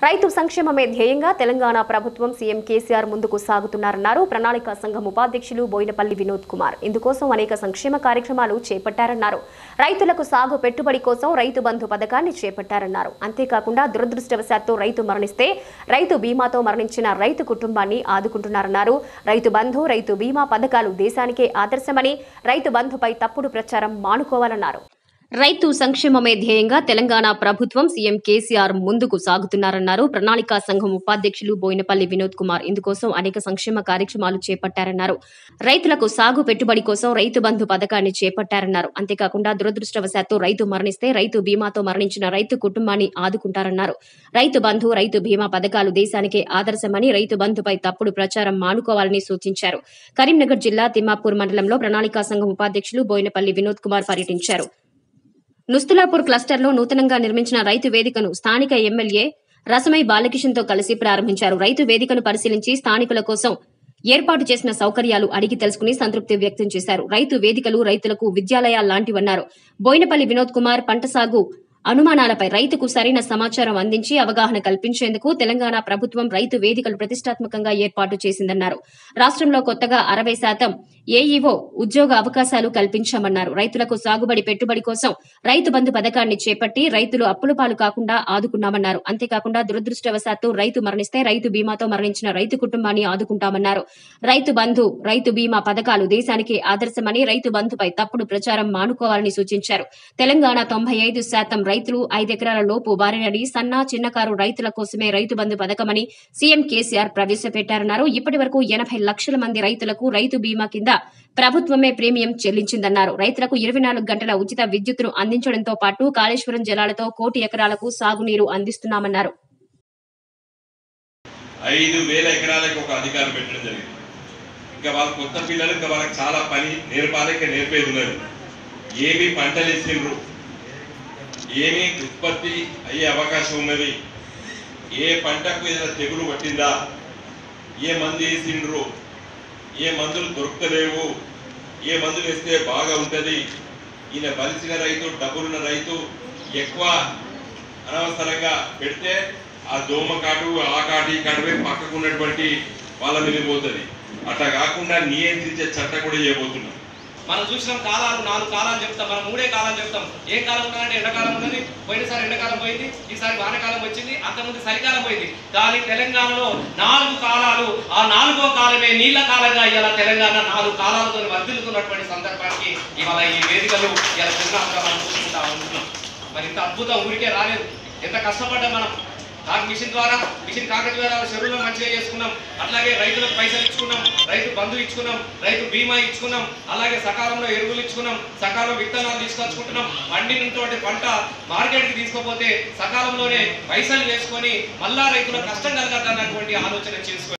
రైతు సంక్షేమమే ధ్యేయంగా తెలంగాణ ప్రభుత్వం సీఎం కేసీఆర్ ముందుకు సాగుతున్నారన్నారు ప్రణాళిక సంఘం ఉపాధ్యక్షులు బోయినపల్లి వినోద్ కుమార్ ఇందుకోసం అనేక సంక్షేమ కార్యక్రమాలు చేపట్టారన్నారు రైతులకు సాగు పెట్టుబడి కోసం రైతు బంధు పథకాన్ని చేపట్టారన్నారు అంతేకాకుండా దురదృష్టవశాత్తు రైతు మరణిస్తే రైతు బీమాతో మరణించిన రైతు కుటుంబాన్ని ఆదుకుంటున్నారన్నారు రైతు బంధు రైతు బీమా పథకాలు దేశానికే ఆదర్శమని రైతు బంధుపై తప్పుడు ప్రచారం మానుకోవాలన్నారు రైతు సంక్షేమమే ధ్యేయంగా తెలంగాణ ప్రభుత్వం సీఎం కేసీఆర్ ముందుకు సాగుతున్నారన్నారు ప్రణాళికా సంఘం ఉపాధ్యక్షులు బోయినపల్లి వినోద్ కుమార్ ఇందుకోసం అనేక సంక్షేమ కార్యక్రమాలు చేపట్టారన్నారు రైతులకు సాగు పెట్టుబడి కోసం రైతు బంధు పథకాన్ని చేపట్టారన్నారు అంతేకాకుండా దురదృష్టవశాత్తు రైతు మరణిస్తే రైతు బీమాతో మరణించిన రైతు కుటుంబాన్ని ఆదుకుంటారన్నారు రైతు బంధు రైతు బీమా పథకాలు దేశానికే ఆదర్శమని రైతు బంధుపై తప్పుడు ప్రచారం మానుకోవాలని సూచించారు కరీంనగర్ జిల్లా తిమ్మాపూర్ మండలంలో ప్రణాళికా సంఘం ఉపాధ్యక్షులు బోయినపల్లి వినోద్ కుమార్ పర్యటించారు నుస్తులాపూర్ క్లస్టర్లో నూతనంగా నిర్మించిన రైతు వేదికను స్థానిక ఎమ్మెల్యే రసమై బాలకిషన్తో కలిసి ప్రారంభించారు రైతు వేదికను పరిశీలించి స్థానికుల కోసం ఏర్పాటు చేసిన సౌకర్యాలు అడిగి తెలుసుకుని సంతృప్తి వ్యక్తం చేశారు రైతు వేదికలు రైతులకు విద్యాలయాల్లాంటివన్నారు బోయినపల్లి వినోద్ కుమార్ పంట సాగు అనుమానాలపై రైతుకు సరైన సమాచారం అందించి అవగాహన కల్పించేందుకు తెలంగాణ ప్రభుత్వం రైతు వేదికలు ప్రతిష్టాత్మకంగా ఏర్పాటు చేసిందన్నారు రాష్ట్రంలో కొత్తగా అరవై శాతం ఏఈఓ ఉద్యోగ అవకాశాలు కల్పించామన్నారు రైతులకు సాగుబడి పెట్టుబడి కోసం రైతు బంధు పథకాన్ని చేపట్టి రైతులు అప్పుల పాలు కాకుండా ఆదుకున్నామన్నారు అంతేకాకుండా దురదృష్టవశాత్తు రైతు మరణిస్తే రైతు బీమాతో మరణించిన రైతు కుటుంబాన్ని ఆదుకుంటామన్నారు రైతు బంధు రైతు బీమా పథకాలు దేశానికి ఆదర్శమని రైతు బంధుపై తప్పుడు ప్రచారం మానుకోవాలని సూచించారు తెలంగాణ తొంభై ఐదు శాతం రైతులు ఐదెకరాల లోపు బారినడి సన్న చిన్నకారు రైతుల కోసమే రైతు బంధు పథకమని సీఎం కేసీఆర్ ప్రవేశపెట్టారన్నారు ఇప్పటి వరకు ఎనభై లక్షల మంది రైతులకు రైతు బీమా కింద ప్రభుత్వమే ప్రీమియం చెల్లించిందన్నారు రైతులకు ఇరవై నాలుగు గంటల ఉచిత విద్యుత్తును అందించడంతో పాటు కాళేశ్వరం జలాలతో కోటి ఎకరాలకు సాగునీరు అందిస్తున్నామన్నారు ఐదు వేల ఎకరాలకు ఒక అధికారం పెట్టడం జరిగింది ఇంకా వాళ్ళ కొత్త పిల్లలు ఇంకా వాళ్ళకి చాలా పని నేర్పాలి ఇంకా నేర్పేది ఉన్నది ఏమి పంటలు వేసిండ్రు ఏమి ఉత్పత్తి అయ్యే అవకాశం ఉన్నది ఏ పంటకు ఏదైనా తెగులు పట్టిందా ఏ మందు వేసిండ్రు ఏ మందులు దొరకలేవు ఏ మందులు వేస్తే బాగా ఉంటుంది ఈయన బలిసిన రైతు డబ్బులున్న రైతు ఎక్కువ అనవసరంగా పెడితే ఆ దోమ కాటు ఆ కాటు ఈ కాటువే పక్కకు ఉన్నటువంటి వాళ్ళ మీద పోతుంది అట్లా కాకుండా నియంత్రించే చట్టం కూడా చేయబోతున్నాం మనం చూసిన కాలాలు నాలుగు కాలాలు చెప్తాం మనం మూడే కాలాలు చెప్తాం ఏం కాలం ఉన్నదంటే ఎండాకాలం ఉన్నది పోయినసారి ఎండాకాలం పోయింది ఈసారి వానకాలం వచ్చింది అంతకుముందు చలికాలం పోయింది కానీ తెలంగాణలో నాలుగు కాలాలు ఆ నాలుగో కాలమే నీళ్ల కాలంగా ఇవాళ తెలంగాణ నాలుగు కాలాలతో వర్ధిల్లుతున్నటువంటి సందర్భానికి ఇవాళ ఈ వేదికలు ఇలా చిన్న మనం చూసుకుంటా ఉంటున్నాం మరి ఇంత అద్భుతం ఊరికే రాలేదు ఎంత కష్టపడ్డాం మనం కాకు మిషన్ ద్వారా మిషన్ కాకటి ద్వారా చెరువులో మంచిగా చేసుకున్నాం అట్లాగే రైతులకు పైసలు ఇచ్చుకున్నాం రైతు బంధు ఇచ్చుకున్నాం రైతు బీమా ఇచ్చుకున్నాం అలాగే సకాలంలో ఎరువులు ఇచ్చుకున్నాం సకాలంలో విత్తనాలు తీసుకొచ్చుకుంటున్నాం పండినటువంటి పంట మార్కెట్కి తీసుకోపోతే సకాలంలోనే పైసలు వేసుకొని మళ్ళా రైతుల కష్టం కలగద్దన్నటువంటి ఆలోచన చేసుకొని